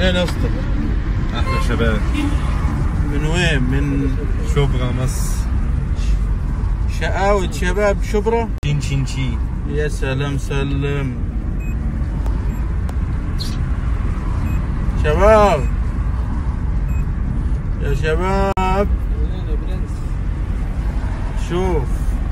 اهلين يا اسطى احلى شباب من وين؟ من شبرا مصر شقاوة شباب شبرا شين شين شين يا سلام سلم شباب يا شباب شوف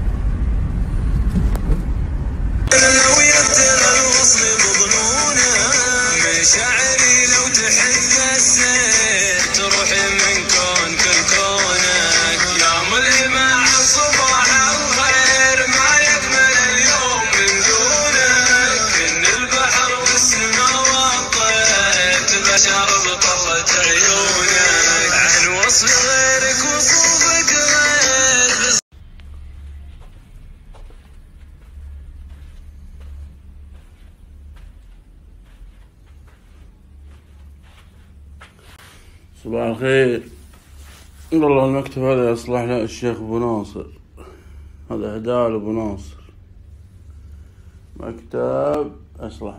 لو يبتلى الوصل بظنونه مشاعري لو تحب السير تروحي من كون كل كونك يا ملهمة عن صباح الخير ما يكمل اليوم من دونك كن البحر والسماء والطير تبشر بطلة عيونك عن وصف غيرك وصوفك غير صباح الخير والله المكتب هذا يصلح له الشيخ ابو ناصر هذا هدايا لابو ناصر مكتب اصلح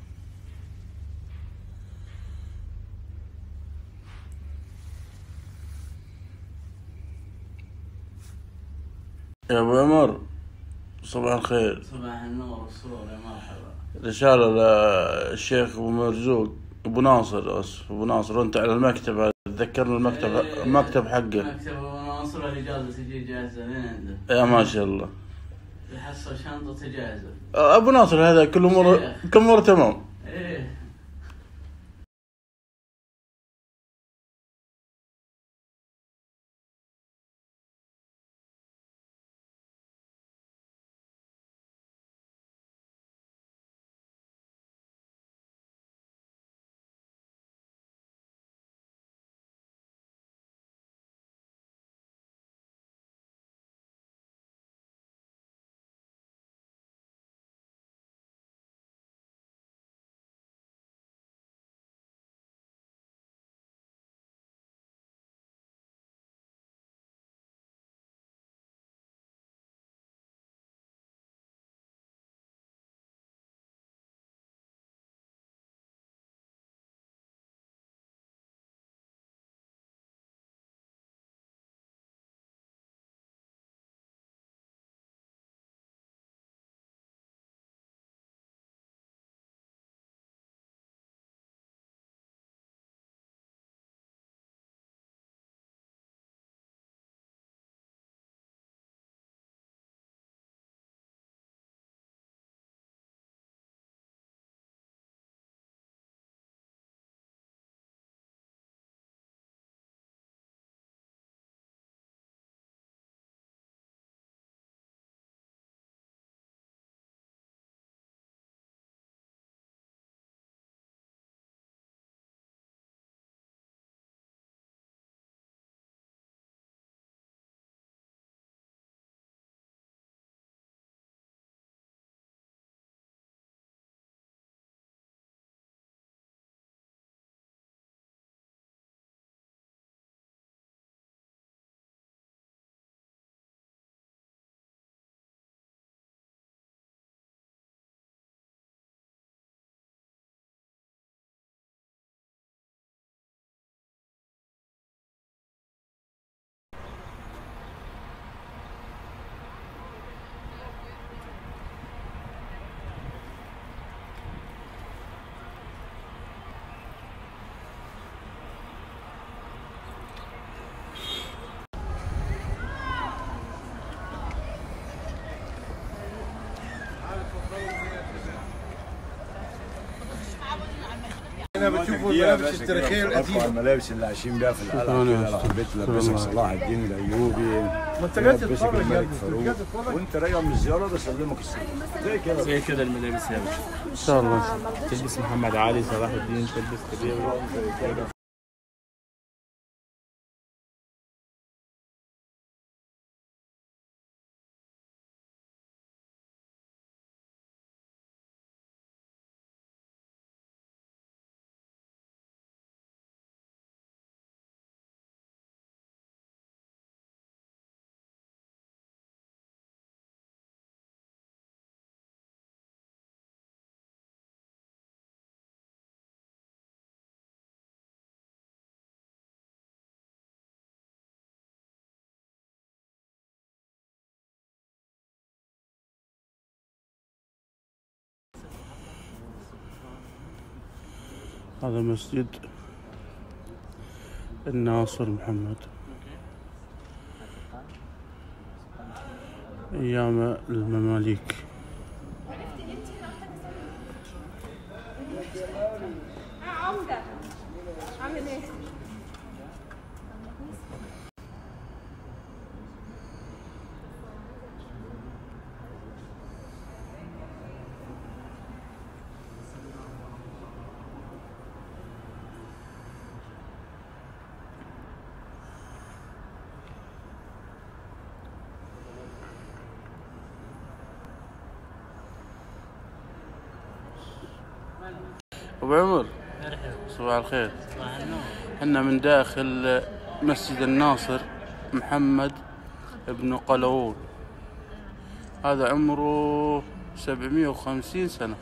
يا ابو عمر صباح الخير صباح النور والسرور يا مرحبا رسالة للشيخ ابو مرزوق ابو ناصر اسف ابو ناصر وانت على المكتب هذا تذكرنا المكتب المكتب حقه مكتب ابو ناصر الاجازه تجي جاهزه من عنده يا ما شاء الله يحصل شنطه جاهزه ابو ناصر هذا كل امور كل امور تمام ايه هنا بتشوفوا الملابس التاريخيه ارفع القديمه الملابس اللي عايشين بيها في القلعه شكراً يا كده أستاذ. لو حبيت شكراً تلبسك الله. صلاح الدين الايوبي منتجات تلبسك تتفرج يا الملك ابني، منتجات فاروق تتفرج. وانت راجع من الزياره بسلمك السلام زي كده زي كده الملابس يا باشا ان شاء الله تلبس محمد علي صلاح الدين تلبس كبير هذا مسجد الناصر محمد أيام المماليك عمدة عامل ايه؟ أبو عمر صباح الخير احنا من داخل مسجد الناصر محمد ابن قلاوون هذا عمره سبعمية وخمسين سنة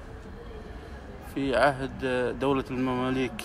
في عهد دولة المماليك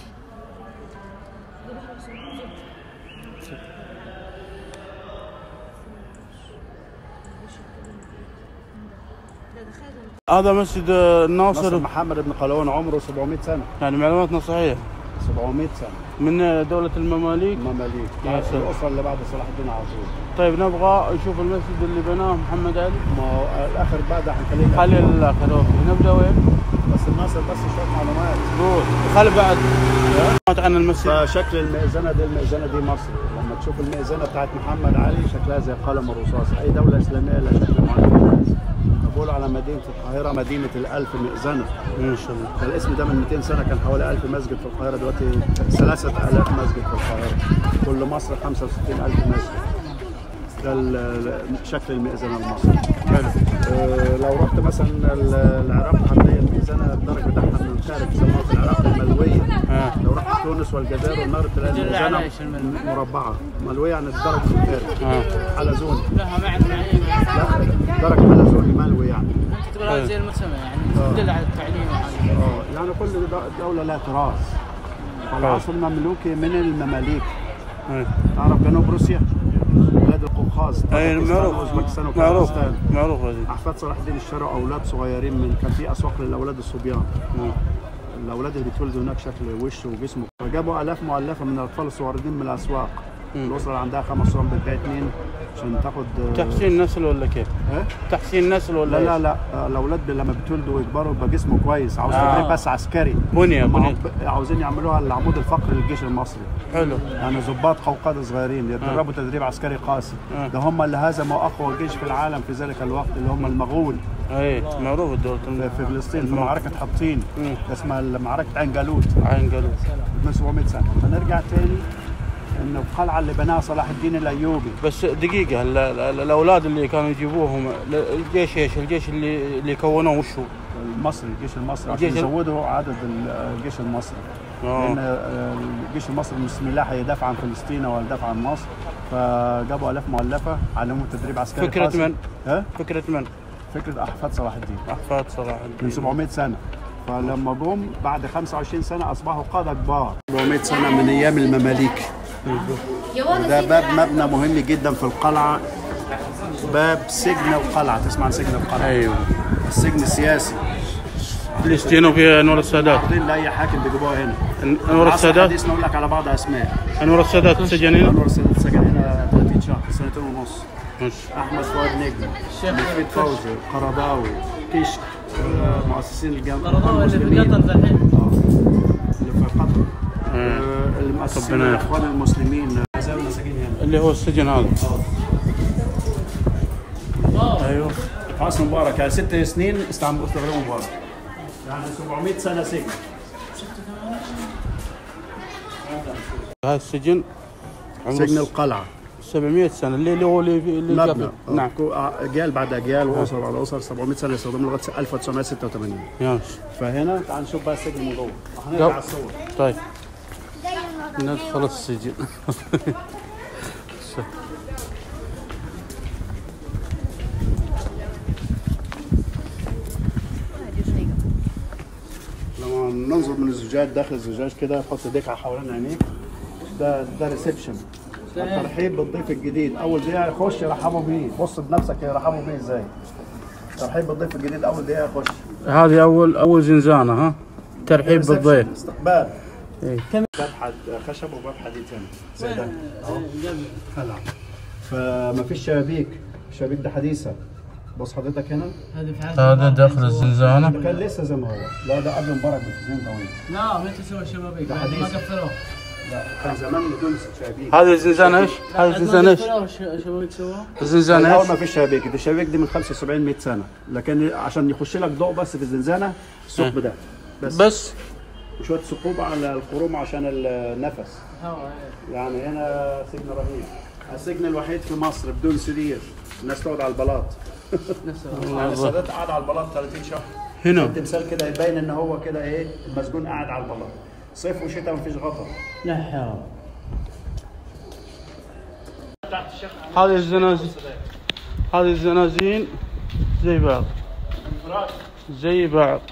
هذا مسجد ناصر الناصر محمد بن قلاوون عمره 700 سنه يعني معلوماتنا صحيحة 700 سنه من دولة المماليك مماليك يا يعني سلام. الاسره اللي بعد صلاح الدين على طول طيب نبغى نشوف المسجد اللي بناه محمد علي ما هو الاخر بعد حنخليه خلي الاخر اوكي نبدا وين؟ بس الناصر بس شويه معلومات قول خلي بعد معلومات عن المسجد فشكل المئذنه دي المئذنه دي مصري لما تشوف المئذنه بتاعت محمد علي شكلها زي قلم الرصاص اي دوله اسلاميه لها شكل معين بقولوا على مدينه القاهره مدينه الالف مئذنه ما شاء الله فالاسم ده من 200 سنه كان حوالي 1000 مسجد في القاهره دلوقتي 3000 مسجد في القاهره كل مصر 65000 مسجد ده ال- ال- شكل المئذنه المصري حلو آه، لو رحت مثلا ال- العراق هتلاقي الميزانه الدرج بتاعها من الخارج يسموها في العراق الملويه آه. لو رحت تونس والجزائر والمغرب تلاقي الميزانه مربعه ملويه عن الدرج من الخارج اه حلزوني لها معنى معين لا درج حلزوني ملوي يعني انت تقولها زي المسمى يعني تدل على التعليم وحاجه اه يعني كل دو- دوله لها تراث العصر المملوكي من المماليك أي. تعرف جنوب روسيا بلاد القوقاز اي طاجكستان معروف واوزبكستان معروف وكازاخستان معروف هذه احفاد صلاح الدين اشتروا اولاد صغيرين من كان في اسواق للاولاد الصبيان مم. الاولاد اللي بيتولدوا هناك شكل وشه وجسمه فجابوا الاف مؤلفه من الاطفال الصغيرين من الاسواق الاسره اللي عندها خمس صور بتبيع اثنين عشان تاخد تحسين نسل ولا كيف؟ إيه؟ تحسين نسل ولا لا لا إيش؟ لا آه، الاولاد لما بيتولدوا ويكبروا يبقى جسمه كويس عاوز آه. تدريب بس عسكري بنية هم بنية عاوزين يعملوها العمود الفقري للجيش المصري حلو يعني ضباط قوقاده صغيرين يتدربوا تدريب عسكري قاسي آه. ده هم اللي هزموا اقوى جيش في العالم في ذلك الوقت اللي هم المغول اي معروف الدولة في, في فلسطين في الم- معركه حطين مم. اسمها معركه عين جالوت عين قالوا من 700 سنه فنرجع تاني انه القلعه اللي بناها صلاح الدين الايوبي بس دقيقة ال- ال- الأولاد اللي كانوا يجيبوهم ل- الجيش ايش؟ الجيش اللي اللي كونوه وش هو؟ المصري الجيش المصري عشان الجيش ال- يزودوا عدد ال- الجيش المصري آه. لان آه، الجيش المصري مش بسم الله هيدافع عن فلسطين ولا يدافع عن مصر فجابوا الاف مؤلفه علموهم تدريب عسكري فكرة قاسي. من؟ ها فكرة من؟ فكره احفاد صلاح الدين أحفاد صلاح الدين من 700 سنه فلما جم بعد 25 سنه اصبحوا قاده كبار 700 سنه من ايام المماليك ده باب مبنى مهم جدا في القلعه باب سجن القلعه تسمع عن سجن القلعه ايوه السجن السياسي اللي استينوا في انور السادات حاطين لاي حاكم بيجيبوها هنا انور العصر السادات الحديث نقول لك على بعض اسماء انور السادات سجن هنا انور السادات سجن هنا 30 شهر سنتين ونص ماشي. احمد فؤاد نجم مفيد فوزي قرضاوي كشك آه، مؤسسين الجامعه قرضاوي اللي في قطر ذا الحين اللي في قطر آه. آه، المؤسسين ربنا الاخوان المسلمين زي المساجين هنا اللي هو السجن هذا ايوه حسن مبارك يعني ست سنين استعملوا استغلوا مبارك يعني 700 سنه سجن هذا السجن عمره سجن القلعه 700 سنه اللي اللي هو اللي اللي مبنى جاب نعم كو- اجيال بعد اجيال واسر بعد اسر 700 سنه يستخدموا لغايه 1986 ماشي فهنا تعال نشوف بقى السجن من جوه هنرجع يلا. على الصور طيب ندخل السجن لما ننظر من الزجاج داخل الزجاج كده حط ايديك على حوالين عينيك ده ده ريسبشن الترحيب بالضيف الجديد اول دقيقه يخش يرحبوا بيه بص بنفسك يرحبوا بيه ازاي ترحيب بالضيف الجديد اول دقيقه يخش هذه اول اول زنزانه ها ترحيب بالضيف استقبال إيه. باب حد خشب وباب حديد هنا زي ده اهو هلا فما فيش شبابيك الشبابيك ده حديثه بص حضرتك هنا هذه في عهد هذا مبارك. داخل الزنزانة ده كان لسه زي ما هو لا ده قبل مبارك بسنين طويل لا متى سوى الشبابيك ده بعد ما حديث. قفلوه لا كان زمان بدون شبابيك هذه الزنزانة ايش؟ هذه بعد ما الزنزانة ايش؟ قفلوه الش- الشبابيك سووه الزنزانة الاول ايش؟ ما فيش شبابيك دي الشبابيك دي من 75 100 سنه لكن عشان يخش لك ضوء بس في الزنزانه الثقب ده بس, بس وشويه ثقوب على الخروم عشان النفس هوا يعني هنا سجن رهيب السجن الوحيد في مصر بدون سرير الناس تقعد على البلاط نفسه يعني السادات قاعد على البلاط 30 شهر هنا التمثال كده يبين ان هو كده ايه المسجون قاعد على البلاط صيف وشتاء مفيش غطا لا حول هذه الزنازين هذه الزنازين زي بعض زي بعض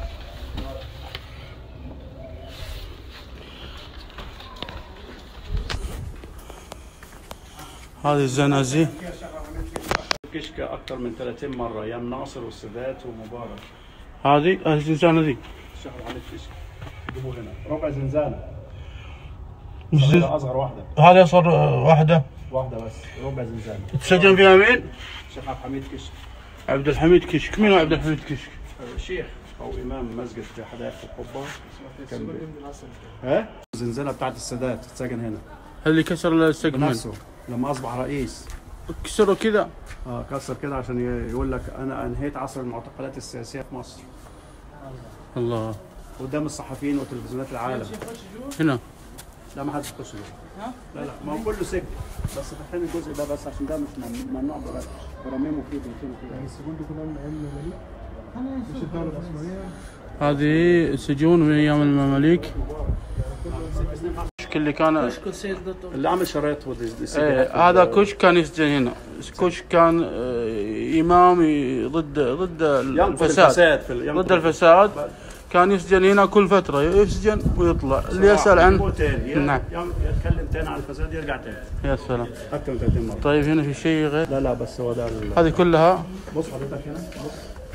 هذه الزنازين كشك اكثر من 30 مره ايام ناصر والسادات ومبارك هذه هذه الزنزانة دي شهر على الكشك جيبوه هنا ربع زنزانه مش زن- صغيرة اصغر واحده هذه صار واحدة واحده بس ربع زنزانه تسجن فيها مين؟ الشيخ عبد الحميد كشك عبد الحميد كشك مين هو عبد الحميد كشك؟ آه، شيخ او امام مسجد في حدائق القبه كان ها الزنزانه بتاعت السادات اتسجن هنا اللي كسر السقف من. بنفسه لما اصبح رئيس كسروا كذا اه كسر كده عشان ي- يقول لك انا انهيت عصر المعتقلات السياسيه في مصر الله قدام الصحفيين وتلفزيونات العالم هنا لا ما حدش يخش جوه لا لا ما هو كله سجن بس فاتحين الجزء ده بس عشان ده مش مم- ممنوع بره براميمه فيه بنتين كده السجون دي كلها من ايام المماليك مش الدوله العثمانيه هذه سجون من ايام المماليك الكشك اللي كان كشك سيد دكتور اللي عامل شرايط ودي- دي سجن ايه في هذا ال- كشك كان يسجن هنا كشك كان آه، امام ي- ضد ضد ينقل الفساد الفساد في ال- ينقل ضد الفساد كان يسجن هنا كل فتره يسجن ويطلع اللي يسال يجيبوه عنه تاني نعم. نعم يتكلم تاني عن الفساد يرجع تاني يا سلام اكثر من 30 مره طيب هنا في شيء غير لا لا بس هو ده ال- هذه كلها بص حضرتك هنا بص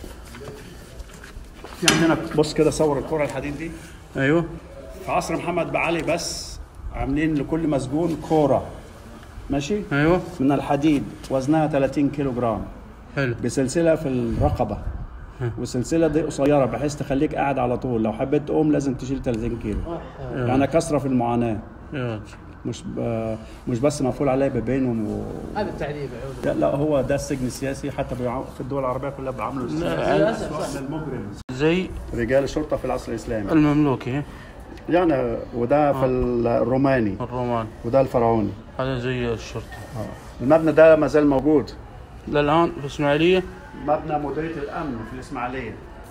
في عندنا بص كده صور الكره الحديد دي ايوه في عصر محمد بعلي بس عاملين لكل مسجون كوره ماشي ايوه من الحديد وزنها 30 كيلو جرام حلو بسلسله في الرقبه والسلسله دي قصيره بحيث تخليك قاعد على طول لو حبيت تقوم لازم تشيل 30 كيلو يعني كسره في المعاناه يا مش ب... مش بس مقفول عليه بابين و... هذا التعذيب يعود لا, لا هو ده السجن السياسي حتى بيع... في الدول العربيه كلها بيعاملوا السجن المجرم زي رجال الشرطه في العصر الاسلامي المملوكي يعني وده في الروماني الرومان وده الفرعوني هذا زي الشرطه المبنى ده ما زال موجود للان في الاسماعيليه مبنى مديريه الامن في الاسماعيليه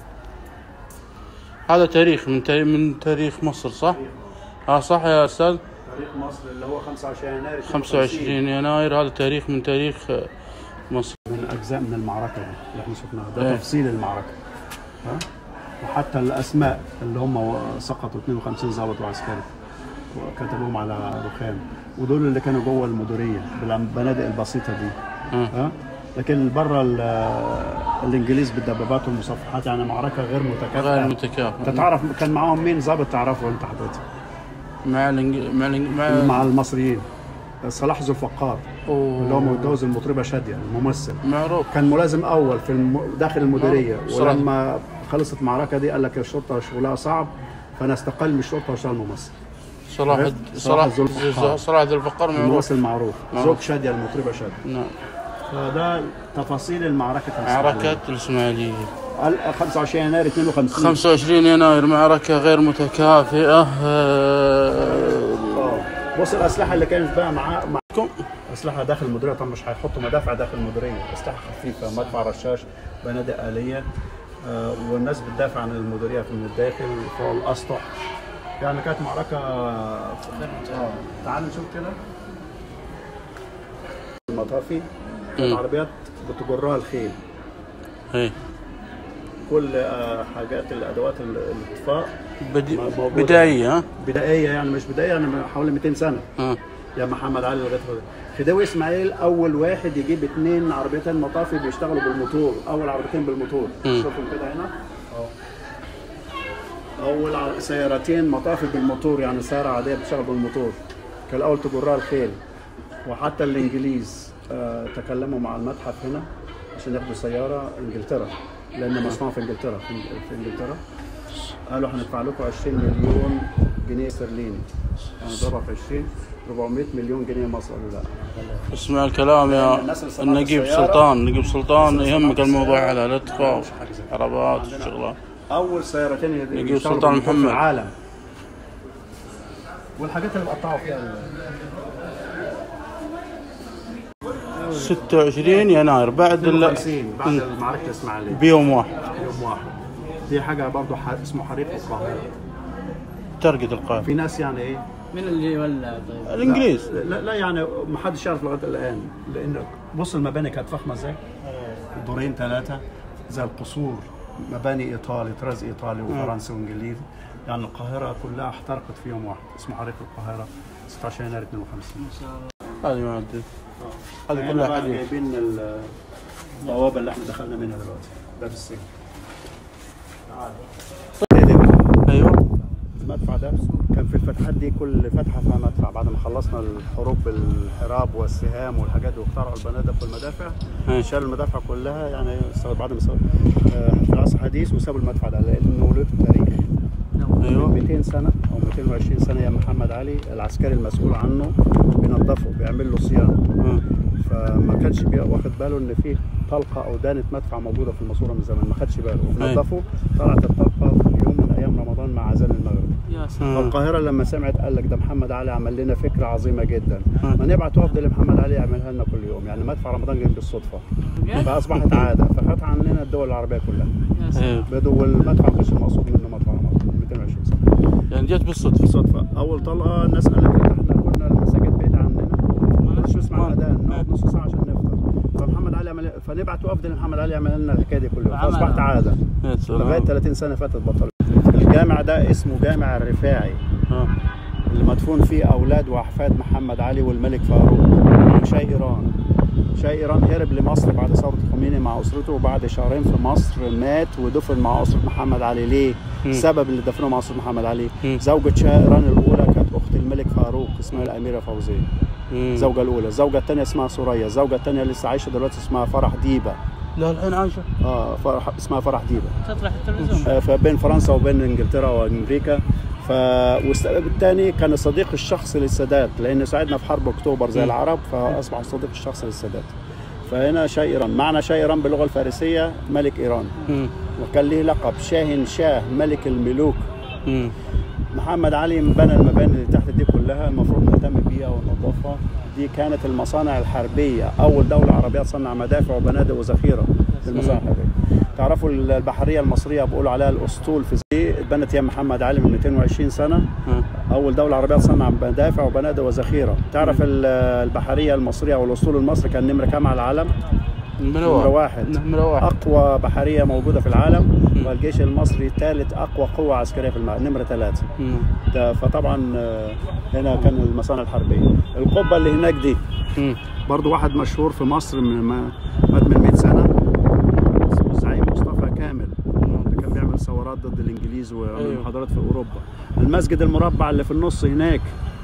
هذا تاريخ من تاريخ من تاريخ مصر صح؟ اه صح يا استاذ تاريخ مصر اللي هو 25 يناير 25 يناير هذا تاريخ من تاريخ آه، مصر من اجزاء من المعركه دي اللي احنا شفناها ده إيه. تفصيل المعركه ها وحتى الاسماء اللي هم سقطوا 52 ضابط وعسكري وكتبوهم على رخام ودول اللي كانوا جوه المديريه بالبنادق البسيطه دي مم. ها لكن بره ال- الانجليز بالدبابات والمصفحات يعني معركه غير متكافئه غير متكافئ انت تعرف كان معاهم مين ضابط تعرفه انت حضرتك مع الإنج... مع الإنج... مع مع المصريين صلاح ذو الفقار اللي هو متجوز المطربه شاديه الممثل معروف كان ملازم اول في الم... داخل المديريه صراحة. ولما خلصت المعركه دي قال لك الشرطه شغلها صعب فانا استقل من الشرطه واشتغل ممثل صلاح عرفت؟ صلاح صلاح ذو الفقار. صلاح ذو الفقار معروف الممثل معروف معروف. زوج شاديه المطربه شاديه نعم فده تفاصيل المعركه معركة الإسماعيلية ال- 25 يناير 52 25 يناير معركة غير متكافئة آه، آه. بص الاسلحه اللي كانت بقى معاه مع كم اسلحه داخل المديريه طبعا مش هيحطوا مدافع داخل المديريه اسلحه خفيفه مدفع رشاش بنادق اليه آه والناس بتدافع عن المديريه في الداخل فوق الاسطح يعني كانت معركه اه تعال نشوف كده المطافي كانت مم. عربيات بتجرها الخيل ايه كل آه حاجات الادوات ال- الاطفاء بدي... موجودة. بداية ها بدائيه يعني مش بدائيه يعني من حوالي 200 سنه آه. يا محمد علي لغايه دلوقتي. خديوي اسماعيل اول واحد يجيب اثنين عربيتين مطافي بيشتغلوا بالموتور اول عربيتين بالموتور مم. شوفهم كده هنا اهو اول ع- سيارتين مطافي بالموتور يعني سياره عاديه بتشتغل بالموتور كان الاول تجرها الخيل وحتى الانجليز آه تكلموا مع المتحف هنا عشان ياخدوا سياره انجلترا لان مصنوعه في انجلترا في إنج- في انجلترا قالوا هندفع لكم 20 مليون جنيه استرليني يعني ضربها في 20 400 مليون جنيه مصري قالوا لا اسمع الكلام يا الناس اللي صنعت النجيب السيارة- سلطان نجيب سلطان الناس اللي يهمك صنعت الموضوع السيارة- هذا لا تخاف حاجة زي كده. عربات عندنا وشغلات اول سيارتين يد- نجيب يشتغلوا سلطان بالموتور محمد. في العالم والحاجات اللي بقطعوا فيها ال- 26 يناير بعد ال 52 بعد معركه الاسماعيليه بيوم واحد يوم واحد دي حاجه برضه ح- اسمه حريق القاهره ترقد القاهرة في ناس يعني ايه من اللي ولع طيب؟ الانجليز لا, لا يعني ما حدش يعرف لغايه الان لان بص المباني كانت فخمه ازاي دورين ثلاثه زي القصور مباني ايطالي طراز ايطالي وفرنسي وانجليزي يعني القاهره كلها احترقت في يوم واحد اسمه حريق القاهره 16 يناير 52 هذه ما ادري هذه هنا كلها بقى حديث جايبين ال- البوابه اللي احنا دخلنا منها دلوقتي باب السجن ايوه المدفع ده كان في الفتحات دي كل فتحه فيها مدفع بعد ما خلصنا الحروب بالحراب والسهام والحاجات دي واخترعوا البنادق والمدافع أي. شالوا المدافع كلها يعني استوى- بعد ما استوى- آه، في العصر الحديث وسابوا المدفع ده لانه له تاريخ ايوه 200 سنه او 220 سنه يا محمد علي العسكري المسؤول عنه بينظفه بيعمل له صيانه آه. فما كانش بي- واخد باله ان في طلقه او دانه مدفع موجوده في الماسوره من زمان ما خدش باله نظفه طلعت الطلقه في يوم من ايام رمضان مع اذان المغرب يا سلام آه. القاهره لما سمعت قال لك ده محمد علي عمل لنا فكره عظيمه جدا آه. ما نبعت وفد لمحمد علي يعملها لنا كل يوم يعني مدفع رمضان جاي بالصدفه فاصبحت عاده فخدت عننا الدول العربيه كلها يا سلام ايوه بدو والمدفع مش المقصود منه مدفع رمضان 220 سنه يعني جت بالصدفه بالصدفه اول طلقه الناس قال لك إيه، احنا كنا المساجد بعيده عننا ما نقدرش نسمع الاذان نقعد نص ساعه عشان نفطر فمحمد علي عمل فنبعت وفد لمحمد علي يعمل لنا الحكايه دي كل يوم وعمل. فاصبحت عاده يا لغايه سلام 30 سنه فاتت بطل الجامع ده اسمه جامع الرفاعي آه. اللي مدفون فيه اولاد واحفاد محمد علي والملك فاروق وشاي ايران شاي ايران هرب لمصر بعد ثوره الخميني مع اسرته وبعد شهرين في مصر مات ودفن مع اسره محمد علي ليه؟ السبب اللي دفنه مع اسره محمد علي مم. زوجة شاي ايران الاولى كانت اخت الملك فاروق اسمها الاميره فوزيه مم. الزوجه الاولى الزوجه الثانيه اسمها سوريا الزوجه الثانيه لسه عايشه دلوقتي اسمها فرح ديبه لا الحين عايشه اه فرح اسمها فرح ديبه تطلع في التلفزيون آه، فبين فرنسا وبين انجلترا وامريكا ف والسبب الثاني كان الصديق الشخصي للسادات لان ساعدنا في حرب اكتوبر زي العرب فاصبح الصديق الشخصي للسادات فهنا شاه ايران معنى شاه ايران باللغه الفارسيه ملك ايران مم. وكان له لقب شاهن شاه ملك الملوك مم. محمد علي بنى المباني اللي تحت دي كلها المفروض نهتم بيها وننظفها دي كانت المصانع الحربيه اول دوله عربيه تصنع مدافع وبنادق وذخيره للمصانع الحربيه تعرفوا البحريه المصريه بيقولوا عليها الاسطول في زي اتبنت ايام محمد علي من 220 سنه آه. اول دوله عربيه تصنع مدافع وبنادق وذخيره تعرف ال- البحريه المصريه او الاسطول المصري كان نمره كام على العالم نمرة واحد نمرة واحد اقوى بحريه موجوده في العالم مم. والجيش المصري ثالث اقوى قوه عسكريه في العالم نمره ثلاثه مم. ده فطبعا آه، هنا كان المصانع الحربيه القبه اللي هناك دي مم. برضو واحد مشهور في مصر من ما- مات من 100 سنه اسمه الزعيم مصطفى كامل اللي كان بيعمل ثورات ضد الانجليز وعمل أيوه. محاضرات في اوروبا المسجد المربع اللي في النص هناك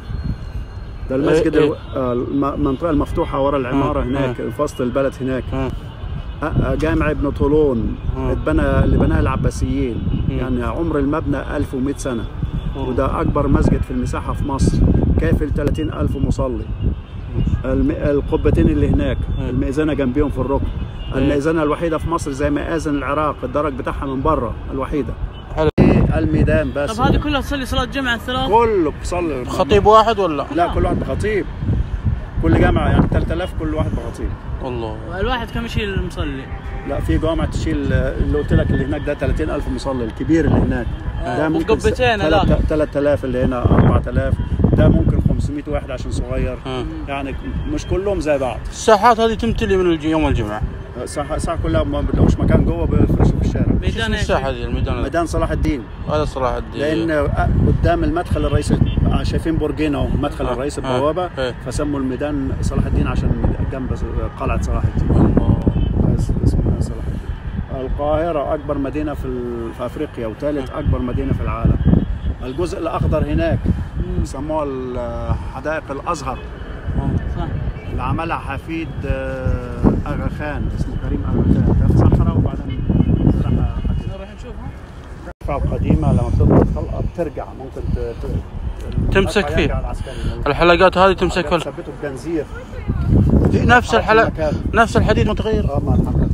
ده المسجد إيه. الو- آه، الم- المنطقه المفتوحه ورا العماره آه، هناك في وسط البلد هناك آه. آه، جامع ابن طولون آه. اتبنى اللي بناه العباسيين مم. يعني عمر المبنى 1100 سنه آه. وده اكبر مسجد في المساحه في مصر كافل 30 الف مصلي الم... القبتين اللي هناك مم. المئذنه جنبيهم في الركن إيه. المئذنه الوحيده في مصر زي مآذن العراق الدرج بتاعها من بره الوحيده حلو الميدان بس طب هذه كلها تصلي صلاة جمعة الثلاث كله بيصلي خطيب واحد ولا لا كل واحد بخطيب كل جامعه يعني 3000 كل واحد بخطيب والله الواحد كم يشيل المصلي لا في جامعه تشيل اللي قلت لك اللي هناك ده 30000 مصلي الكبير اللي هناك ده ممكن وقبتين هذاك. 3000 اللي هنا 4000 ده ممكن 500 واحد عشان صغير آه. يعني مش كلهم زي بعض الساحات هذه تمتلي من الج- يوم الجمعة الساعه الساعه كلها ما بتلاقوش مكان جوه بيفرشوا في الشارع شو اسم ميدان ايش؟ الساحة هذه الميدان هذا؟ ميدان صلاح الدين هذا صلاح الدين لان قدام المدخل الرئيسي شايفين برجين اهو المدخل آه. الرئيسي آه. البوابه إيه. فسموا الميدان صلاح الدين عشان جنب قلعه صلاح الدين الله. بس اسمها صلاح الدين القاهرة أكبر مدينة في, ال- في أفريقيا وثالث أكبر مدينة في العالم الجزء الأخضر هناك بيسموها ال- حدائق الأزهر صح اللي عملها حفيد آه، أغا خان اسمه كريم أغا خان ده في صحراء وبعدين زرعها حفيد. نروح نشوفها القطعة القديمة لما بتضرب الطلقة بترجع ممكن ت- ت- تمسك المدفع فيه. يرجع العسكري. الحلقات هذه تمسك في ثبته بجنزير نفس الحلقة مكانه. نفس الحديد متغير اه ما اتحرك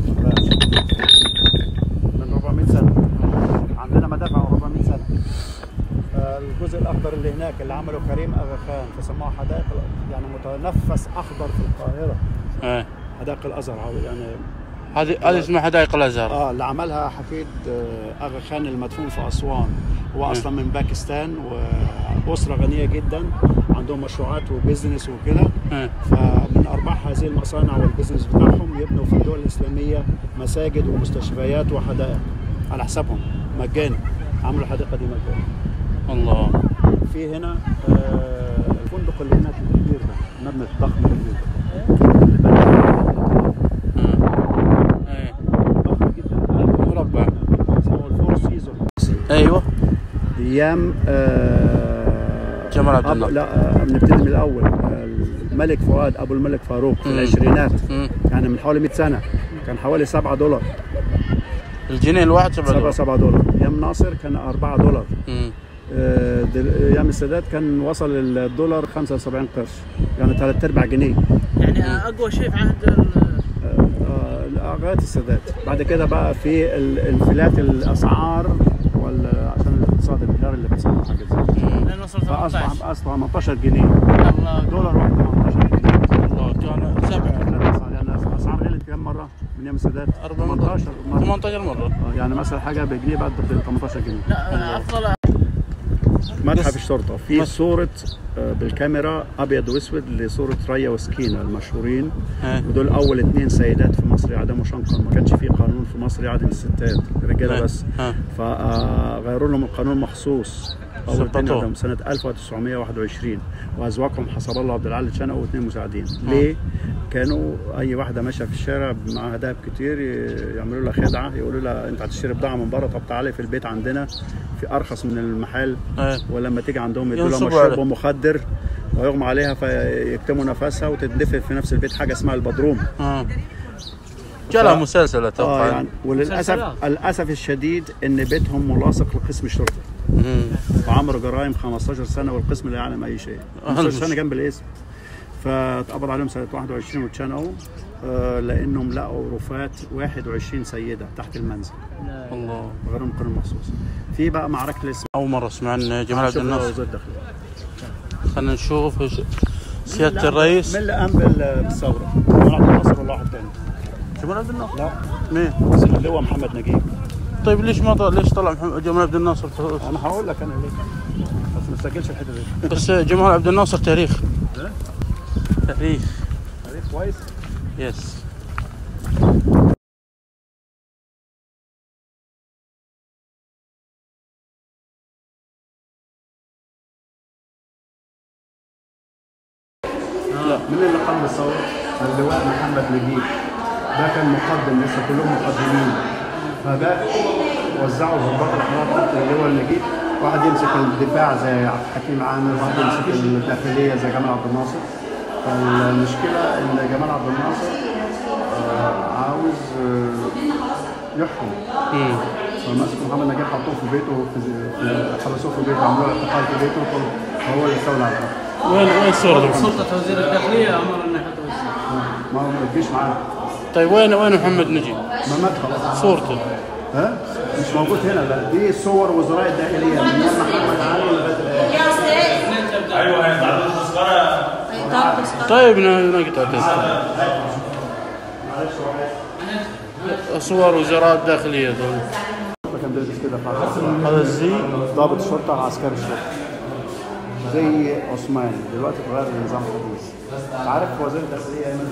من 400 سنة عندنا مدافع 400 سنة آه، الجزء الأخضر اللي هناك اللي عمله كريم أغا خان فسموها حدائق ال- يعني متنفس أخضر في القاهرة إيه. حدائق الأزهر هذه يعني هذه هذه اسمها حدائق الازهر اه اللي عملها حفيد آه، أغا خان المدفون في أسوان هو أصلا من باكستان وأسرة غنية جدا عندهم مشروعات وبزنس وكده إيه. فمن ارباح هذه المصانع والبزنس بتاعهم يبنوا في الدول الاسلاميه مساجد ومستشفيات وحدائق على حسابهم مجاني عملوا الحديقه دي مجاني الله في هنا آه، الفندق اللي هناك الكبير ده المبنى الضخم الكبير ده اللي بنى إيه. ضخم جدا مربع اسمه الفور سيزون ايوه ايام آه، جمال عبد أب- الناصر. لا آه، بنبتدي من الاول آه، الملك فؤاد ابو الملك فاروق في مم. العشرينات مم. يعني من حوالي 100 سنه كان حوالي 7 دولار الجنيه الواحد 7 7 دولار 7 دولار ايام ناصر كان 4 دولار مم. آه، دل- ايام السادات كان وصل الدولار 75 قرش يعني ثلاث ارباع جنيه يعني اقوى شيء في عهد ال- آه، آه، لغايه السادات بعد كده بقى في ال- انفلات الاسعار ولا عشان الاقتصاد الانهيار اللي بيحصل حاجه زي كده لان وصل فاصبح 18 بقى 18 جنيه الله دولار واحد 18 جنيه الله كان سبعة يعني الاسعار غلت كام مره من ايام السادات 18 مرة. 18 مرة آه، يعني مثلا حاجه بجنيه بقت ب 18 جنيه لا افضل متحف الشرطه في مس- صوره آه، بالكاميرا ابيض واسود لصوره ريا وسكينه المشهورين إيه. ودول اول اثنين سيدات في مصر يعدموا شنقا ما كانش في قانون في مصر يعدم الستات رجاله إيه. بس ها. فغيروا لهم القانون مخصوص اول ظبطوه. اثنين عدموا سنه 1921 وازواجهم حسب الله عبد العال شنقوا واثنين مساعدين ليه؟ كانوا اي واحده ماشيه في الشارع معاها دهب كتير ي- يعملوا لها خدعه يقولوا لها انت هتشتري بضاعه من بره طب تعالي في البيت عندنا في ارخص من المحل إيه. ولما تيجي عندهم يدوا لها ينصبوا مشروب عليه. مخدر ويغمى عليها فيكتموا نفسها وتدفن في نفس البيت حاجه اسمها البدروم ها جالها مسلسل اه اتوقع يعني وللاسف مسلسلات. الاسف الشديد ان بيتهم ملاصق لقسم الشرطه مم. وعملوا جرائم 15 سنه والقسم لا يعلم اي شيء 15 سنه جنب الاسم فاتقبض عليهم سنه 21 واتشنقوا آه لانهم لقوا رفات 21 سيده تحت المنزل الله غير من قانون مخصوص في بقى معركه الاسم اول مرة اسمع عن جمال عبد الناصر وزير الداخليه خلينا نشوف إيش- سيادة الرئيس من اللي قام بال- بالثوره؟ جمال عبد الناصر ولا واحد تاني؟ جمال عبد الناصر لا مين؟ اللي هو محمد نجيب طيب ليش ما طلع ليش طلع محمد- جمال عبد الناصر انا هقول لك انا ليه بس ما تسجلش الحته دي بس جمال عبد الناصر تاريخ تاريخ تاريخ كويس يس من اللي قام بالثوره؟ اللواء محمد نجيب ده كان مقدم لسه كلهم مقدمين فجاء وزعوا ضباط الاحرار تحت اللواء النجيب واحد يمسك الدفاع زي عبد الحكيم عامر واحد يمسك الداخليه زي جمال عبد الناصر فالمشكله ان جمال عبد الناصر آه، عاوز آه، يحكم فمسكوا محمد نجيب حطوه في بيته في في- حبسوه في بيته عملوا له اعتقال في بيته فهو اللي استولى على الحكم وين وين صورته؟ سلطة وزير الداخلية امر انه يحط وزير ما ما تجيش معاه طيب وين وين محمد نجيب؟ ما مات خلاص صورته ها مش موجود هنا لا دي صور وزراء الداخليه من ايام محمد علي لغايه الآن. طيب ن- نقطع تذكرة صور وزراء الداخلية دول كان بيلبس كده فعلا. هذا الزي ضابط الشرطه عسكري الشرطه زي عثمان دلوقتي اتغير النظام الحديث عارف وزير الداخليه ايمن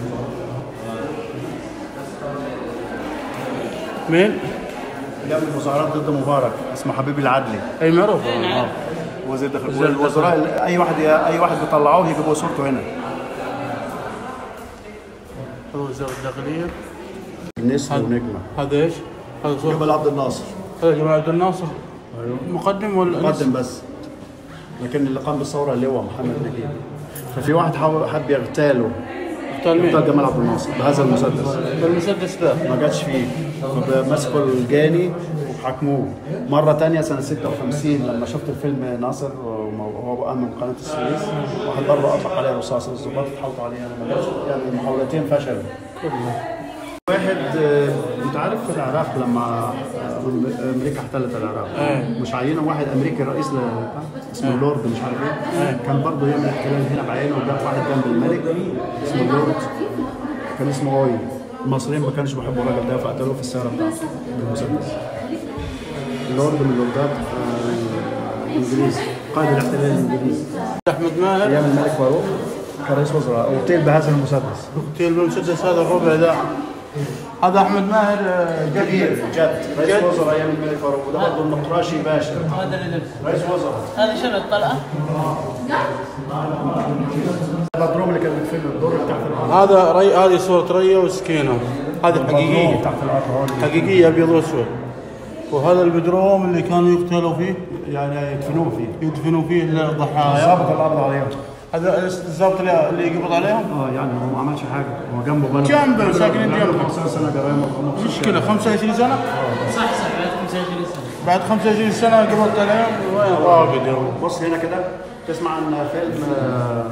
مين؟ جاب المظاهرات ضد مبارك اسمه حبيب العدلي اي معروف اه وزير الداخليه والوزراء اي واحد اي واحد بيطلعوه يجيبوا صورته هنا هذا وزير الداخلية نسر ونجمه هذا ايش؟ هذا صوت جمال عبد الناصر هذا جمال عبد الناصر مقدم ولا مقدم بس لكن اللي قام بالثوره اللي هو محمد نجيب ففي واحد حاول حب يغتاله اغتال مين؟ يغتال جمال عبد الناصر بهذا المسدس بالمسدس ده ما جاتش فيه فمسكوا الجاني وحكموه مرة تانية سنة 56 لما شفت الفيلم ناصر وهو بقى من قناة السويس واحد برضه أطلق عليه رصاص الضباط اتحوطوا عليه يعني ما جاتش يعني المحاولتين فشلوا واحد آه، انت عارف في العراق لما آه، امريكا احتلت العراق مش عينوا واحد امريكي رئيس ل... اسمه لورد مش عارف ايه كان برضه يعمل احتلال هنا بعينه وجاب واحد جنب الملك اسمه لورد كان اسمه اوي المصريين ما كانوش بيحبوا الراجل ده فقتلوه في السياره بتاعته بالمسدس لورد من لوردات آه، الانجليز قائد الاحتلال الانجليزي احمد ماهر ايام الملك فاروق كان رئيس وزراء اغتيل بهذا المسدس اغتيل بالمسدس هذا الربع ده هذا احمد ماهر آه، كبير جد رئيس جد. وزراء ايام الملك فاروق وده برضه النقراشي باشا هذا اللي لبس رئيس وزراء هذه شنو الطلقه؟ البدروم اللي كان في الفيلم الدور اللي تحت الارض هذا ري هذه صورة ريا وسكينة هذه البدروم حقيقية تحت الارض هون. حقيقية ابيض واسود وهذا البدروم اللي كانوا يقتلوا فيه يعني يدفنوه فيه يدفنوا فيه الضحايا ضابط الارض عليهم هذا الضابط اللي اللي يقبض عليهم اه يعني هو ما عملش حاجه هو جنبه بلد جنبه، ساكنين جنبه. 15 سنه جرايم مشكلة 25 سنة صح صح بعد 25 سنه بعد 25 سنة قبضت عليهم وين راقد يا ابو بص هنا كده تسمع عن فيلم آه،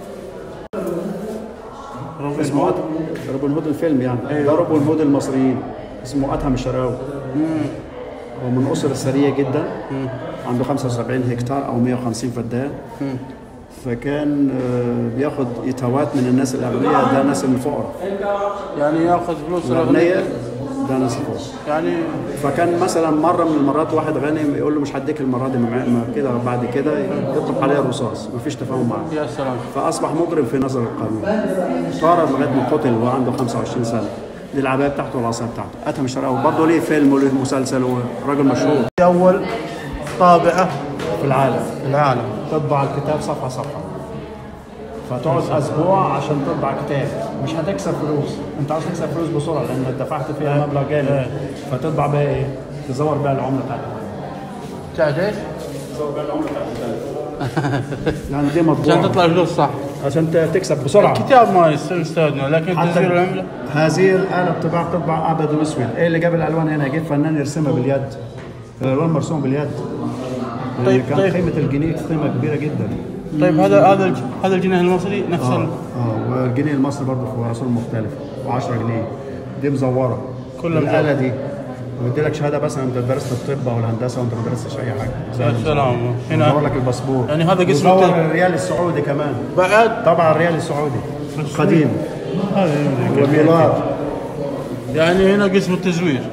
اسمه أت- روبن هود الفيلم يعني ده روبن هود المصريين اسمه ادهم الشراوي هو من اسر ثريه جدا عنده 75 هكتار او 150 فدان فكان آه، بياخد يتوات من الناس الاغنياء ده ناس الفقراء يعني ياخذ فلوس الاغنياء الأغنياء ده ناس الفقراء يعني فكان مثلا مره من المرات واحد غني يقول له مش هديك المره دي مع- ما كده بعد كده يطلق عليه الرصاص مفيش تفاهم معاه يا سلام فاصبح مجرم في نظر القانون طارد لغايه ما قتل وهو عنده 25 سنه دي العبايه بتاعته والعصايه بتاعته اتهم الشرقاوي برضه ليه فيلم وليه مسلسل وراجل مشهور اول طابعة في العالم في العالم تطبع الكتاب صفحه صفحه فتقعد اسبوع عشان تطبع كتاب مش هتكسب فلوس انت عاوز تكسب فلوس بسرعه لانك دفعت فيها مبلغ جامد فتطبع بقى ايه تزور بقى العمله بتاعتك بتاعت ايش؟ تزور بقى العمله بتاعتك يعني دي عشان مطبوعه تطلع الفلوس صح عشان ت- تكسب بسرعه الكتاب ما يست- يستخدمه لكن حتى تسجيل العملة هذه الآلة بتطبع بتطبع أبيض وأسود، إيه اللي جاب الألوان هنا؟ جيب فنان يرسمها باليد. الألوان مرسومة باليد. طيب، طيب كان طيب. قيمة الجنيه قيمة كبيرة جدا. طيب هذا هذا الج- هذا الجنيه المصري نفس اه ال- اه والجنيه المصري برضه في عصور مختلفة و10 جنيه. دي مزورة. كلها الآلة دي ويدي لك شهادة مثلا أنت درست الطب أو الهندسة وأنت ما درستش أي حاجة. يا سلام يصور هنا لك الباسبور. يعني هذا قسم ويصور الت- الريال السعودي كمان. بعد طبعا الريال السعودي قديم هذا والدولار. يعني هنا قسم التزوير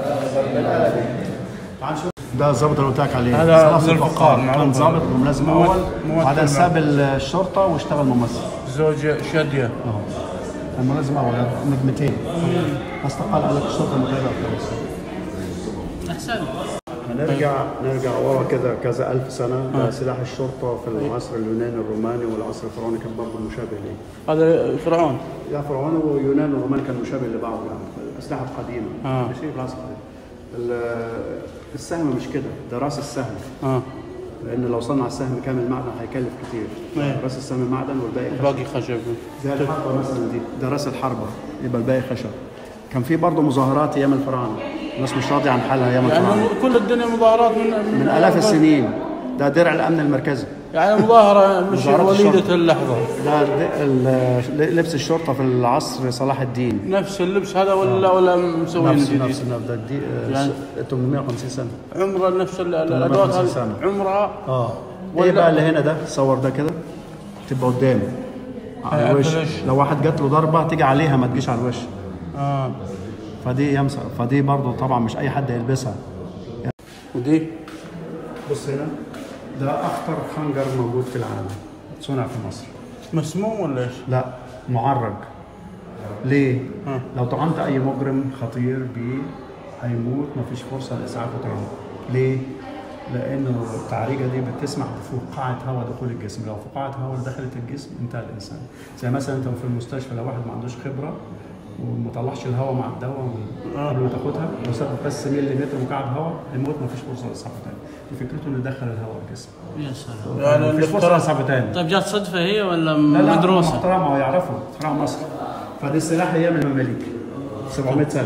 ده الظابط اللي قلت لك عليه هذا صلاح ذو الفقار، معروف. كان ظابط ملازم ممثل- اول ممثل بعدين معروف. ساب الشرطه واشتغل ممثل زوج شادية كان ملازم اول نجمتين استقال قال لك الشرطه متابعه خلاص احسن هنرجع نرجع ورا كذا كذا ألف سنة ده سلاح الشرطة في العصر اليوناني الروماني والعصر الفرعوني كان برضه مشابه ليه. هذا فرعون يا فرعون ويونان والرومان كانوا مشابه لبعض يعني الأسلحة القديمة آه. ماشي في العصر القديم. ال- السهم مش كده ده راس السهم اه لان لو صنع السهم كامل معدن هيكلف كتير إيه. راس السهم معدن والباقي خشب باقي خشب زي الحربه مثلا دي ده راس الحربه يبقى الباقي خشب كان في برضه مظاهرات ايام الفراعنه الناس مش راضيه عن حالها ايام يعني الفراعنه كل الدنيا مظاهرات من من الاف السنين ده درع الامن المركزي يعني مظاهرة مش مظاهرات وليدة الشرطة. اللحظة ده د- ال- لبس الشرطه في العصر صلاح الدين نفس اللبس هذا ولا ولا مسوين نفس جديد نفس نفس ده دي يعني- 850 سنه عمره نفس ال- ال- الادوات 850 هذه سنة. عمرها اه ولا- ايه بقى اللي هنا ده صور ده كده تبقى قدامه على على الوش الوش. لو واحد جات له ضربه تيجي عليها ما تجيش على الوش اه فدي يمسح فدي برضه طبعا مش اي حد يلبسها ودي بص هنا ده اخطر خنجر موجود في العالم صنع في مصر مسموم ولا ايش؟ لا معرج ليه؟ آه. لو طعنت اي مجرم خطير بيه هيموت مفيش فرصه لاسعافه تاني ليه؟ لانه التعريجه دي بتسمح بفقاعه هواء دخول الجسم لو فقاعه هواء دخلت الجسم انتهى الانسان زي مثلا انت في المستشفى لو واحد ما عندوش خبره وما طلعش الهواء مع الدواء قبل ما تاخدها لو ساب بس مليمتر مكعب هواء هيموت مفيش فرصه لاسعافه تاني دي فكرته انه يدخل الهواء الجسم يا سلام يعني مفيش فرصه الاختراع لاسعافه تاني طيب جات صدفه هي ولا لا لا مدروسه؟ محترمه ويعرفوا اختراع مصر فدي السلاح ايام المماليك 700 سنه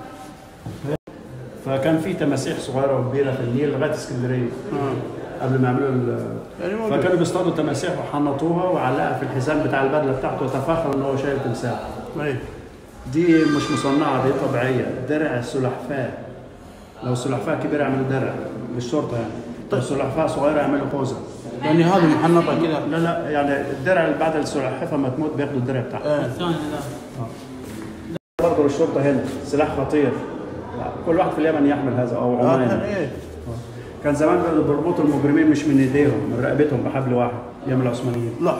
فكان في تماسيح صغيره وكبيره في النيل لغايه اسكندريه قبل ما يعملوا ال- يعني موجود. فكانوا بيصطادوا تماسيح وحنطوها وعلقها في الحزام بتاع البدله بتاعته وتفاخر ان هو شايل تمساح ايه دي مش مصنعه دي طبيعيه درع سلحفاه لو سلحفاه كبيره يعملوا درع للشرطه يعني لو سلحفاه صغيره يعملوا بوزه يعني هذه محنطه كذا لا لا يعني الدرع اللي بعد السلحفاه ما تموت بياخدوا الدرع بتاعها الثاني ذا برضه للشرطه هنا سلاح خطير كل واحد في اليمن يحمل هذا او آه، عمان ايه كان زمان كانوا بيربطوا المجرمين مش من ايديهم من رقبتهم بحبل واحد ايام العثمانيين لا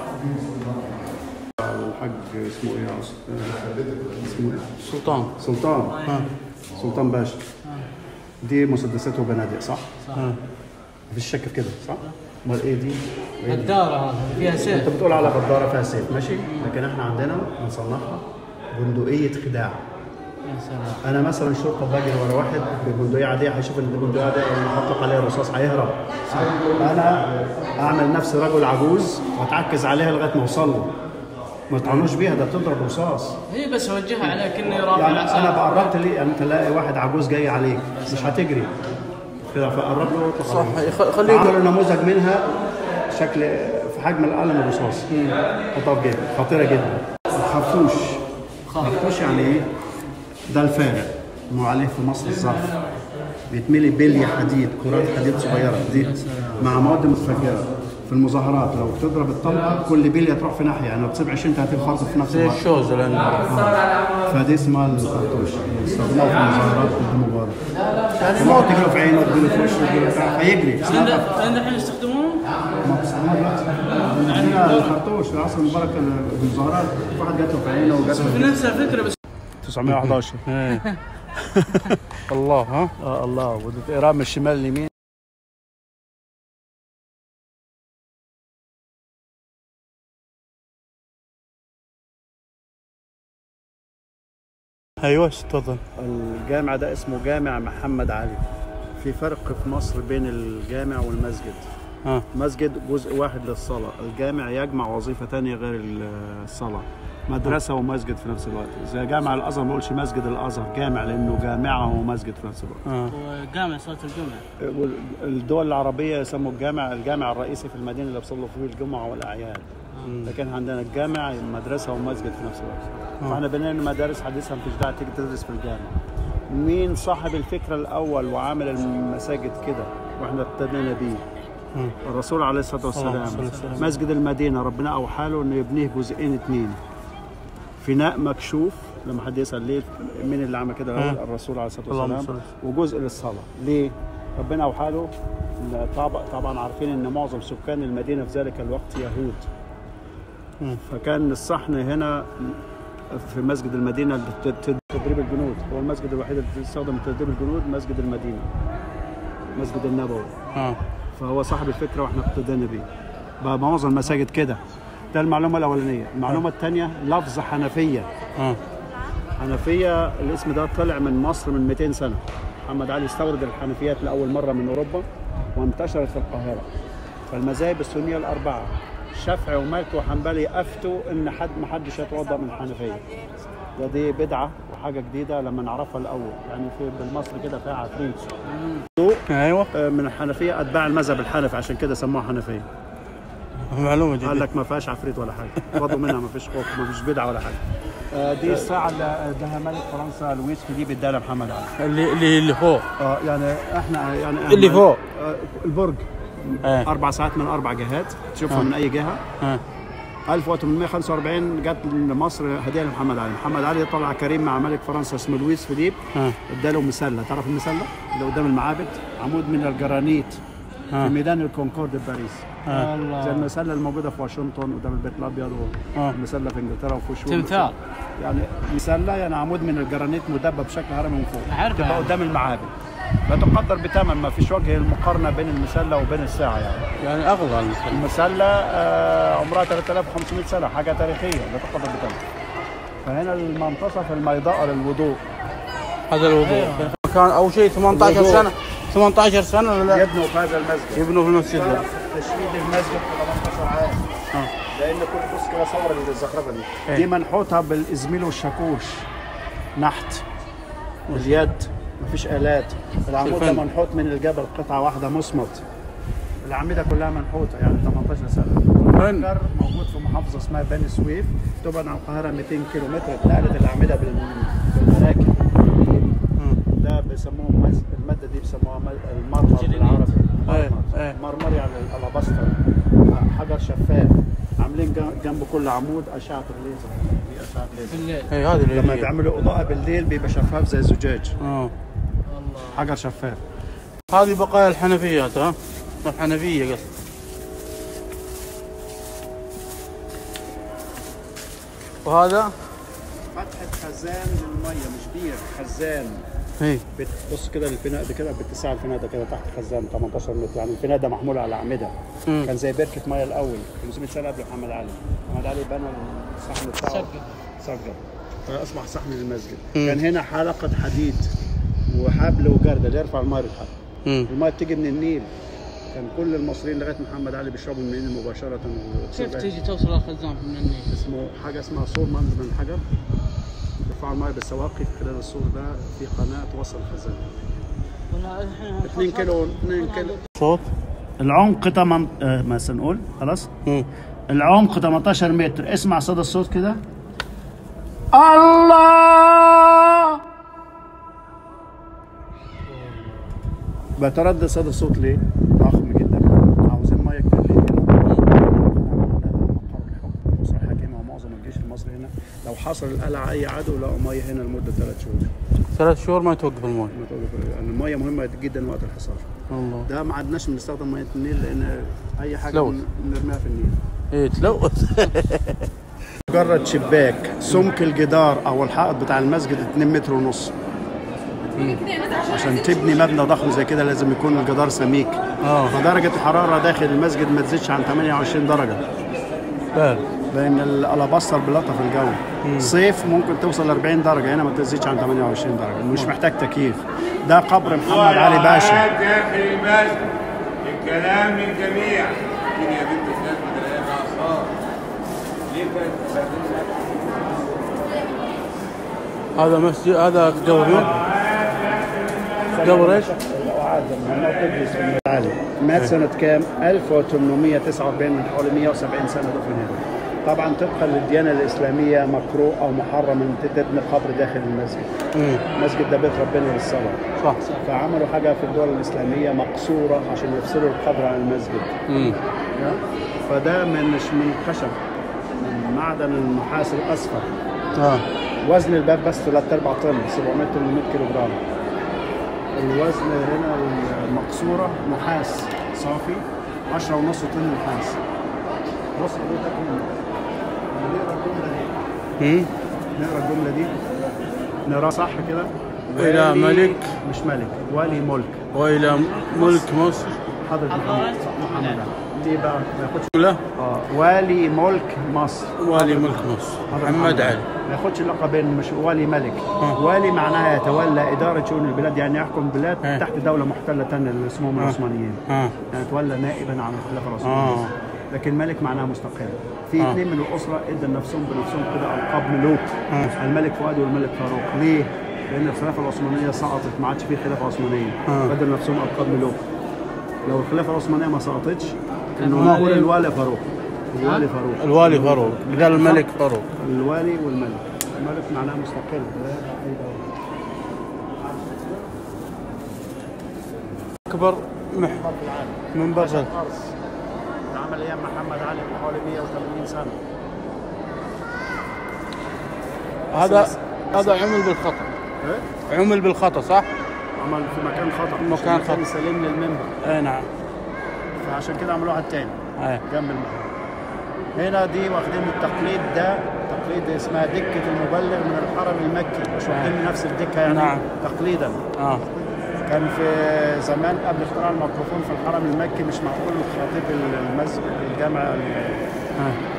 الحاج اسمه ايه يا أص- اسمه ايه؟ سلطان سلطان سلطان باشا دي مسدسات وبنادق صح؟ صح. مفيش شك في كده صح؟ امال ايه دي؟ إيه دي؟ الدارة هذه فيها انت سيف بتقول على غداره فيها سيف ماشي؟ لكن احنا عندنا بنصنعها بندقيه خداع يا سلام انا مثلا شرطه باجي ورا واحد ببندقيه عاديه هيشوف ان البندقيه عاديه لما احط عليها الرصاص هيهرب انا اعمل نفسي رجل عجوز واتعكز عليها لغايه ما اوصل له ما تطعنوش بيها ده بتضرب رصاص هي بس وجهها عليك انه رافع يعني العصا انا بقربت ليه يعني انت تلاقي واحد عجوز جاي عليك مش هتجري كده فقرب له صح يخ- خليه عملوا نموذج منها شكل في حجم القلم الرصاص حطها في جيبك خطيره جدا خرطوش خرطوش يعني ايه؟ ده الفارق ما عليه في مصر الظرف بيتملي بلي حديد كرات حديد صغيره دي مع مواد متفجره في المظاهرات لو بتضرب الطلقه كل بليه تروح في ناحيه يعني لو تصيب 20 30 فرد في نفس زي الوقت الشوز اللي عندنا فدي اسمها الخرطوش بيستخدموها في المظاهرات ضد مبارك يعني ما تجري في عينه تجري في وشه تجري في هيجري فين فين الحين يستخدمون؟ ما بيستخدموها دلوقتي عندنا الخرطوش في عصر مبارك كان في المظاهرات في واحد جات له في عينه وجات في له نفس الفكره بس 911 ايه الله ها اه الله وتقراها من الشمال اليمين ايوه تفضل الجامع ده اسمه جامع محمد علي في فرق في مصر بين الجامع والمسجد ها مسجد جزء واحد للصلاة الجامع يجمع وظيفة تانية غير الصلاة مدرسة ومسجد في نفس الوقت زي جامع الأزهر ما اقولش مسجد الأزهر جامع لأنه جامعة ومسجد في نفس الوقت ها وجامع صلاه الجمعه الدول العربية يسموا الجامع الجامع الرئيسي في المدينة اللي بيصلوا فيه الجمعة والأعياد لكن عندنا الجامع مدرسة ومسجد في نفس الوقت فاحنا بنينا مدارس حديثة مفيش داعي تيجي تدرس في الجامع مين صاحب الفكرة الأول وعامل المساجد كده واحنا ابتدينا بيه الرسول عليه الصلاة والسلام مسجد المدينة ربنا أوحى له إنه يبنيه جزئين اتنين فناء مكشوف لما حد يسأل ليه مين اللي عمل كده آه. الرسول عليه الصلاة اللهم والسلام صل. وجزء للصلاة ليه؟ ربنا أوحى له إن طبعا طبعا عارفين إن معظم سكان المدينة في ذلك الوقت يهود فكان الصحن هنا في مسجد المدينة لت- تدريب الجنود هو المسجد الوحيد اللي بيستخدم تدريب الجنود مسجد المدينة مسجد النبوي ها فهو صاحب الفكره واحنا ابتدينا بيه بقى معظم المساجد كده ده المعلومه الاولانيه المعلومه الثانيه لفظ حنفيه ها حنفيه الاسم ده طلع من مصر من 200 سنه محمد علي استورد الحنفيات لاول مره من اوروبا وانتشرت في القاهره فالمذاهب السنيه الاربعه شافعي ومالكي وحنبلي افتوا ان حد ما حدش يتوضا من الحنفيه ده دي بدعه وحاجه جديده لما نعرفها الاول يعني في بالمصري كده فيها عفريت ايوه آه، من الحنفيه اتباع المذهب الحنفي عشان كده سموها حنفيه معلومه قال جديده لك ما فيهاش عفريت ولا حاجه اتفضلوا منها ما فيش خوف ما فيش بدعه ولا حاجه آه، دي الساعه اللي اداها ملك فرنسا لويس فيليب اداها لمحمد علي اللي اللي اللي فوق اه يعني احنا يعني اللي إحنا- فوق. آه، البرج ايه اربع ساعات من اربع جهات تشوفها آه. من اي جهه ها 1845 جت لمصر هديه لمحمد علي محمد علي طلع كريم مع ملك فرنسا اسمه لويس فيليب ها اداله مسله تعرف المسله اللي قدام المعابد عمود من الجرانيت آه. في ميدان الكونكورد في باريس ها زي المسله الموجوده في واشنطن قدام البيت الابيض آه. والمسله في انجلترا وفي شو تمثال يعني مسله يعني عمود من الجرانيت مدبب بشكل هرمي من فوق عارفة تبقى يعني. قدام المعابد لا تقدر بثمن ما فيش وجه المقارنه بين المسله وبين الساعه يعني يعني اغلى المثل المسله آه، عمرها 3500 سنه حاجه تاريخيه لا تقدر بثمن فهنا المنتصف الميضاء للوضوء هذا الوضوء كان اول شيء 18 الوضوء. سنه 18 سنه ولا يبنوا في هذا المسجد يبنوا في المسجد ده تشييد المسجد 18 عام آه. لان كل بص كده صور الزخرفه دي إيه. دي منحوته بالازميل والشاكوش نحت باليد مفيش الات العمود ده الفن. منحوت من الجبل قطعه واحده مصمت الاعمده كلها منحوته يعني 18 سنه فن. البنكر موجود في محافظه اسمها بني سويف تبعد عن القاهره 200 كيلو متر اتنقلت الاعمده بال- بالمراكب ده بيسموه مز... الماده دي بيسموها مز- المرمر بالعربي إيه، مرمر إيه. مرمر يعني الالاباستر حجر شفاف عاملين جن- جنب كل عمود اشعه الليزر دي اشعه ليزر بالليل اي هذه اللي لما هي. بيعملوا اضاءه بالليل بيبقى شفاف زي الزجاج اه حجر شفاف هذه بقايا الحنفيات ها الحنفيه قصدي وهذا فتحه خزان للميه مش بير خزان اي بتبص كده الفناء ده كده باتساع الفناء ده كده تحت خزان 18 متر يعني الفناء ده محمول على اعمده مم. كان زي بركه ميه الاول 500 سنه قبل محمد علي محمد علي بنى الصحن بتاعه سجل. سجل فاصبح صحن للمسجد مم. كان هنا حلقه حديد وحبل وجرده يرفع الميه بالحبل مم. الميه بتيجي من النيل كان كل المصريين لغايه محمد علي بيشربوا من النيل مباشره كيف تيجي توصل الخزان من النيل؟ اسمه حاجه اسمها سور منز من الحجر يرفعوا الميه بالسواقي خلال السور ده في قناه توصل الخزان ولا الحين 2 كيلو 2 كيلو صوت العمق 8 آه مثلا نقول خلاص مم. العمق 18 متر اسمع صدى الصوت كده الله بتردد صدى الصوت ليه؟ ضخم جدا عاوزين ميه كتير ليه هنا؟ مقر الحكم الاسره الحاكمه ومعظم الجيش المصري هنا لو حصل القلعه اي عدو لقوا ميه هنا لمده ثلاث شهور ثلاث شهور ما توقف المويه ما توقف- يعني الميه مهمه جدا وقت الحصار الله ده ما عدناش بنستخدم ميه النيل لان اي حاجه تلوث. بنرميها في النيل اي تلوث مجرد شباك سمك الجدار او الحائط بتاع المسجد 2 متر ونص عشان تبني مبنى ضخم زي كده لازم يكون الجدار سميك اه فدرجة الحرارة داخل المسجد ما تزيدش عن 28 درجة بال لأن الألاباستر بيلطف الجو صيف ممكن توصل 40 درجة هنا ما تزيدش عن 28 درجة مش محتاج تكييف ده قبر محمد علي باشا داخل المسجد الكلام للجميع مين يا بنت الناس مدرية اعصاب ليه كانت هذا مسجد هذا قبر مين؟ قبر ايش؟ الأوعاد محمد تدرس في المسجد علي مات سنة كام؟ 1849 من حوالي 170 سنة دفن هنا طبعا طبقا للديانة الإسلامية مكروه أو محرم أن تبني قبر داخل المسجد مم. المسجد ده بيت ربنا للصلاة صح فعملوا حاجة في الدول الإسلامية مقصورة عشان يفصلوا القبر عن المسجد مم. فده من مش من خشب من معدن النحاس الأصفر اه وزن الباب بس 3 4 طن 700 800 كيلو جرام الوزن هنا المقصورة نحاس صافي 10 ونص طن نحاس بص حضرتك هنا نقرا الجملة دي مم. نقرا الجملة دي نقراها صح كده إلى والي- ملك. مش ملك ولي ملك والى ملك مصر حضرة محمد صح محمد دي بقى ما ياخدش له اه والي ملك مصر والي ملك مصر حضرة محمد علي ما ياخدش اللقبين مش والي ملك والي معناها يتولى إدارة شؤون البلاد يعني يحكم بلاد آه. تحت دولة محتلة تانية اللي اسمهم العثمانيين اه يعني يتولى نائبا عن الخلافة العثمانية آه. لكن ملك معناها مستقل في آه. اثنين من الأسرة ادى نفسهم بنفسهم كده ألقاب ملوك آه. الملك فؤاد والملك فاروق ليه؟ لأن الخلافة العثمانية سقطت ما عادش في خلافة عثمانية آه. فادى نفسهم ألقاب ملوك لو الخلافة العثمانية ما سقطتش كانوا الوالي- نقول الوالي فاروق الوالي فاروق الوالي فاروق قال الملك فاروق الوالي والملك الملك معناه مستقل لا أي دولة اكبر مح من برج الأرض عمل أيام محمد علي من حوالي 180 سنة هذا هذا عمل بالخطا إيه؟ عمل بالخطا صح؟ عمل في مكان خطأ مكان عشان خطأ. كان يسلم للمنبر اي نعم فعشان كده عملوا واحد تاني اي جنب المكان هنا دي واخدين التقليد ده تقليد اسمها دكة المبلغ من الحرم المكي مش واخدين نفس الدكة يعني نعم. تقليدا اه كان في زمان قبل اختراع الميكروفون في الحرم المكي مش معقول خطيب المسجد الجامع آه.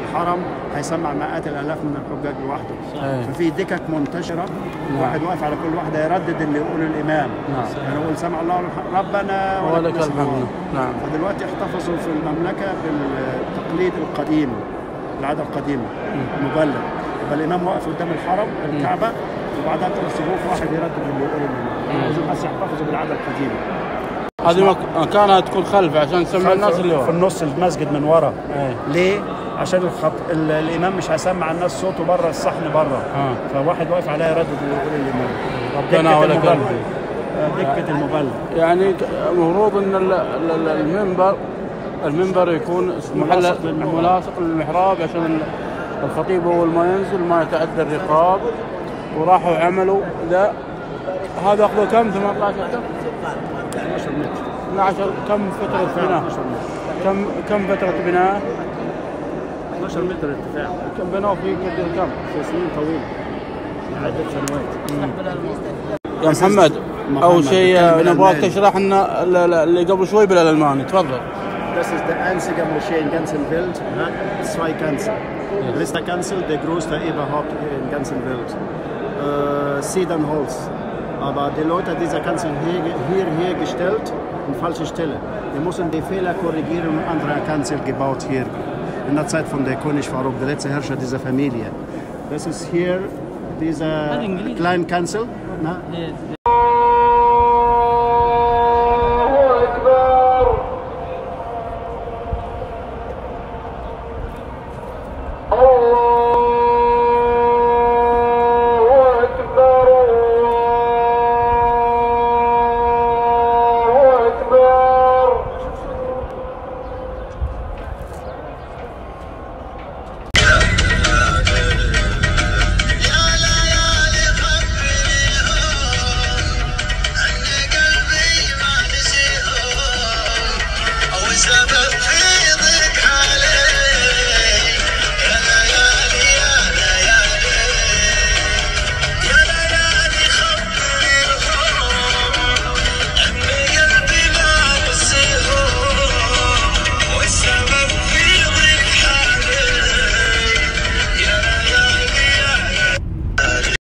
الحرم هيسمع مئات الالاف من الحجاج لوحده أي. ففي دكك منتشره واحد واقف على كل واحده يردد اللي يقول الامام نعم. يعني يقول سمع الله لمن- ربنا ولك الحمد. الحمد نعم فدلوقتي احتفظوا في المملكه بالتقليد القديم العاده القديمه المبلغ يبقى الامام واقف قدام الحرم الكعبه وبعدها ثلاث صفوف واحد يردد اللي يقول الامام عاوزين بس يحتفظوا بالعاده القديمه هذه مك- مكانها تكون خلف عشان تسمع الناس اللي في ورا النص المسجد من ورا إيه. ليه؟ عشان الخط... ال- الامام مش هيسمع الناس صوته بره الصحن بره آه. فواحد واقف عليها يردد ويقول الامام ربنا دكة ولك المبلغ. الحمد. آه، دكة المبلغ يعني ك- المفروض ان ال- ال- ال- المنبر المنبر يكون محل ملاصق للمحراب. ملاصق للمحراب عشان ال- الخطيب اول ما ينزل ما يتعدى الرقاب وراحوا عملوا ذا هذا اخذوا كم 18 كم 12 متر 12 كم فترة بناء 12 متر كم كم فترة بناء 12 متر ارتفاع كم بنوه في قد كم في سنين طويلة عدة سنوات يا محمد محمد، اول شيء نتكلم نبغاك بالألماني. تشرح لنا ال- ال- اللي قبل شوي بالالماني تفضل Das ist der einzige Moschee in ganzen Welt, hat zwei Kanzel. Letzter Kanzel, der größte überhaupt in ganzen Welt. Äh, Zedernholz. Aber die Leute dieser Kanzel hier, hier hergestellt, in falsche Stelle. Die mussten die Fehler korrigieren und andere Kanzel gebaut hier. In der Zeit von der König Farouk, der letzte Herrscher dieser Familie. Das ist hier diese kleine Kanzel. Na? يا ليالي خبريهم أن قلبي ما نسيهم أو سبب